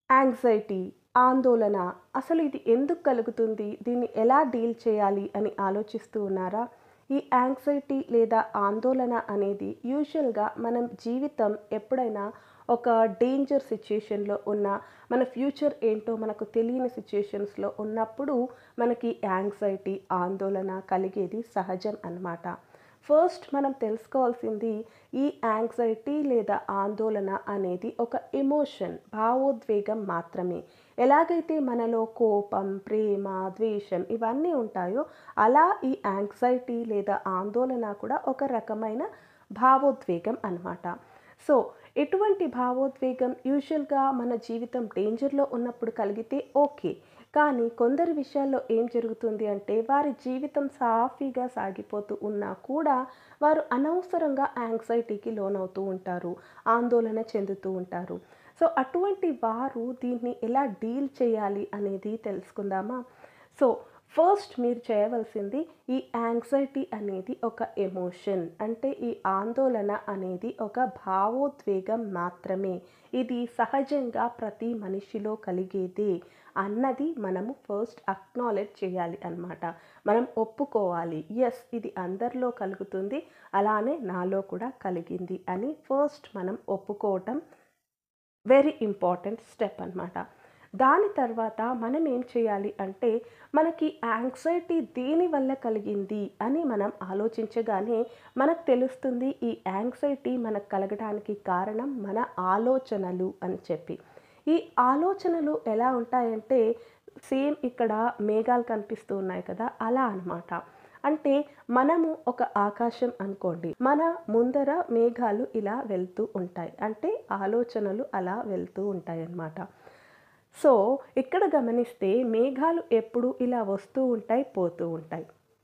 anxiety ఆందోళన అసలు ఇది ఎందుకు కలుగుతుంది దీన్ని ఎలా డీల్ చేయాలి అని ఆలోచిస్తూ ఉన్నారా ఈ యాంగ్జైటీ లేదా ఆందోళన అనేది యూజువల్గా మనం జీవితం ఎప్పుడైనా ఒక డేంజర్ సిచ్యుయేషన్లో ఉన్న మన ఫ్యూచర్ ఏంటో మనకు తెలియని సిచ్యుయేషన్స్లో ఉన్నప్పుడు మనకి యాంగ్జైటీ ఆందోళన కలిగేది సహజం అన్నమాట ఫస్ట్ మనం తెలుసుకోవాల్సింది ఈ యాంగ్జైటీ లేదా ఆందోళన అనేది ఒక ఎమోషన్ భావోద్వేగం మాత్రమే ఎలాగైతే మనలో కోపం ప్రేమ ద్వేషం ఇవన్నీ ఉంటాయో అలా ఈ యాంగ్జైటీ లేదా ఆందోళన కూడా ఒక రకమైన భావోద్వేగం అన్నమాట సో ఎటువంటి భావోద్వేగం యూజువల్గా మన జీవితం డేంజర్లో ఉన్నప్పుడు కలిగితే ఓకే కానీ కొందరి విషయాల్లో ఏం జరుగుతుంది అంటే వారి జీవితం సాఫీగా సాగిపోతూ ఉన్నా కూడా వారు అనవసరంగా యాంగ్జైటీకి లోనవుతూ ఉంటారు ఆందోళన చెందుతూ ఉంటారు సో అటువంటి వారు దీన్ని ఎలా డీల్ చేయాలి అనేది తెలుసుకుందామా సో ఫస్ట్ మీరు చేయవలసింది ఈ యాంగ్జైటీ అనేది ఒక ఎమోషన్ అంటే ఈ ఆందోళన అనేది ఒక భావోద్వేగం మాత్రమే ఇది సహజంగా ప్రతి మనిషిలో కలిగేదే అన్నది మనము ఫస్ట్ అక్నాలెడ్జ్ చేయాలి అన్నమాట మనం ఒప్పుకోవాలి ఎస్ ఇది అందరిలో కలుగుతుంది అలానే నాలో కూడా కలిగింది అని ఫస్ట్ మనం ఒప్పుకోవటం వెరీ ఇంపార్టెంట్ స్టెప్ అన్నమాట దాని తర్వాత మనం ఏం చేయాలి అంటే మనకి యాంగ్జైటీ దేని వల్ల కలిగింది అని మనం ఆలోచించగానే మనకు తెలుస్తుంది ఈ యాంగ్జైటీ మనకు కలగడానికి కారణం మన ఆలోచనలు అని చెప్పి ఈ ఆలోచనలు ఎలా ఉంటాయంటే సేమ్ ఇక్కడ మేఘాలు కనిపిస్తూ ఉన్నాయి కదా అలా అన్నమాట అంటే మనము ఒక ఆకాశం అనుకోండి మన ముందర మేఘాలు ఇలా వెళ్తూ ఉంటాయి అంటే ఆలోచనలు అలా వెళ్తూ ఉంటాయి అన్నమాట సో ఇక్కడ గమనిస్తే మేఘాలు ఎప్పుడు ఇలా వస్తూ ఉంటాయి పోతూ ఉంటాయి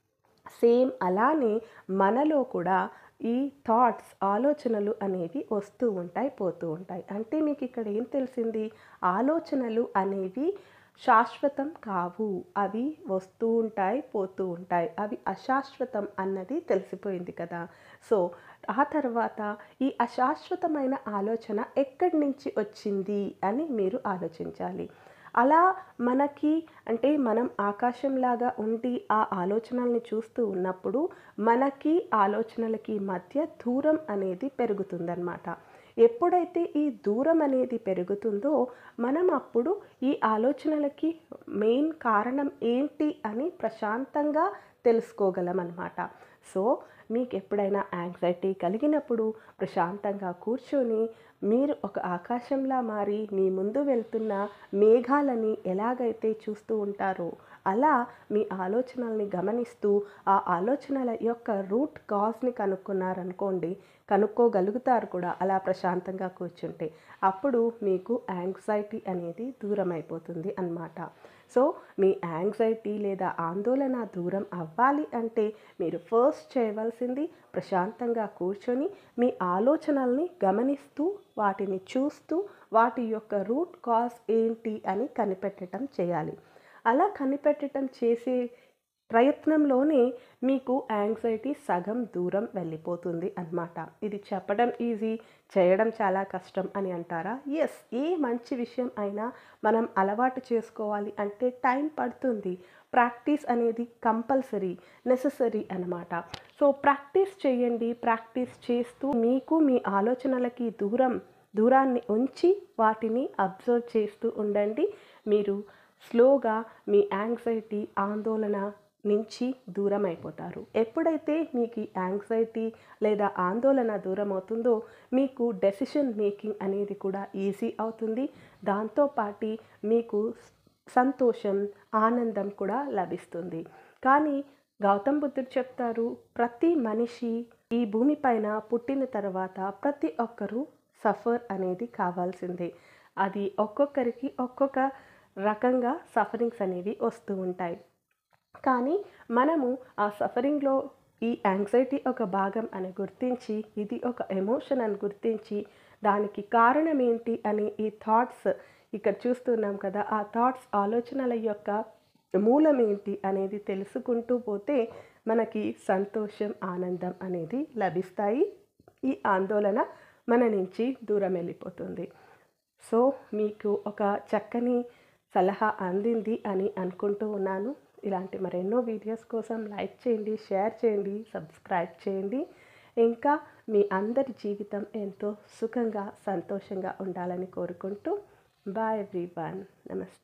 సేమ్ అలానే మనలో కూడా ఈ థాట్స్ ఆలోచనలు అనేవి వస్తూ ఉంటాయి పోతూ ఉంటాయి అంటే మీకు ఇక్కడ ఏం తెలిసింది ఆలోచనలు అనేవి శాశ్వతం కావు అవి వస్తూ ఉంటాయి పోతూ ఉంటాయి అవి అశాశ్వతం అన్నది తెలిసిపోయింది కదా సో ఆ తర్వాత ఈ అశాశ్వతమైన ఆలోచన ఎక్కడి నుంచి వచ్చింది అని మీరు ఆలోచించాలి అలా మనకి అంటే మనం ఆకాశంలాగా ఉండి ఆ ఆలోచనల్ని చూస్తూ ఉన్నప్పుడు మనకి ఆలోచనలకి మధ్య దూరం అనేది పెరుగుతుందన్నమాట ఎప్పుడైతే ఈ దూరం అనేది పెరుగుతుందో మనం అప్పుడు ఈ ఆలోచనలకి మెయిన్ కారణం ఏంటి అని ప్రశాంతంగా తెలుసుకోగలం అనమాట సో మీకు ఎప్పుడైనా యాంగ్జైటీ కలిగినప్పుడు ప్రశాంతంగా కూర్చొని మీరు ఒక ఆకాశంలా మారి మీ ముందు వెళ్తున్న మేఘాలని ఎలాగైతే చూస్తూ ఉంటారో అలా మీ ఆలోచనల్ని గమనిస్తూ ఆ ఆలోచనల యొక్క రూట్ కాజ్ని కనుక్కున్నారనుకోండి కనుక్కోగలుగుతారు కూడా అలా ప్రశాంతంగా కూర్చుంటే అప్పుడు మీకు యాంగ్జైటీ అనేది దూరం అయిపోతుంది అన్నమాట సో మీ యాంగ్జైటీ లేదా ఆందోళన దూరం అవ్వాలి అంటే మీరు ఫస్ట్ చేయవలసింది ప్రశాంతంగా కూర్చొని మీ ఆలోచనల్ని గమనిస్తూ వాటిని చూస్తూ వాటి యొక్క రూట్ కాజ్ ఏంటి అని కనిపెట్టడం చేయాలి అలా కనిపెట్టడం చేసే ప్రయత్నంలోనే మీకు యాంగ్జైటీ సగం దూరం వెళ్ళిపోతుంది అన్నమాట ఇది చెప్పడం ఈజీ చేయడం చాలా కష్టం అని అంటారా ఎస్ ఏ మంచి విషయం అయినా మనం అలవాటు చేసుకోవాలి అంటే టైం పడుతుంది ప్రాక్టీస్ అనేది కంపల్సరీ నెససరీ అన్నమాట సో ప్రాక్టీస్ చేయండి ప్రాక్టీస్ చేస్తూ మీకు మీ ఆలోచనలకి దూరం దూరాన్ని ఉంచి వాటిని అబ్జర్వ్ చేస్తూ ఉండండి మీరు స్లోగా మీ యాంగ్జైటీ ఆందోళన నుంచి దూరం అయిపోతారు ఎప్పుడైతే మీకు ఈ యాంగ్జైటీ లేదా ఆందోళన దూరం అవుతుందో మీకు డెసిషన్ మేకింగ్ అనేది కూడా ఈజీ అవుతుంది దాంతోపాటి మీకు సంతోషం ఆనందం కూడా లభిస్తుంది కానీ గౌతమ్ బుద్ధుడు చెప్తారు ప్రతి మనిషి ఈ భూమిపైన పుట్టిన తర్వాత ప్రతి ఒక్కరూ సఫర్ అనేది కావాల్సిందే అది ఒక్కొక్కరికి ఒక్కొక్క రకంగా సఫరింగ్స్ అనేవి వస్తూ ఉంటాయి కానీ మనము ఆ సఫరింగ్లో ఈ యాంగ్జైటీ ఒక భాగం అని గుర్తించి ఇది ఒక ఎమోషన్ అని గుర్తించి దానికి కారణం ఏంటి అని ఈ థాట్స్ ఇక్కడ చూస్తున్నాం కదా ఆ థాట్స్ ఆలోచనల యొక్క మూలం ఏంటి అనేది తెలుసుకుంటూ పోతే మనకి సంతోషం ఆనందం అనేది లభిస్తాయి ఈ ఆందోళన మన నుంచి దూరం వెళ్ళిపోతుంది సో మీకు ఒక చక్కని సలహా అందింది అని అనుకుంటూ ఉన్నాను ఇలాంటి మరెన్నో వీడియోస్ కోసం లైక్ చేయండి షేర్ చేయండి సబ్స్క్రైబ్ చేయండి ఇంకా మీ అందరి జీవితం ఎంతో సుఖంగా సంతోషంగా ఉండాలని కోరుకుంటూ బాయ్ ఎవ్రీవన్ నమస్తే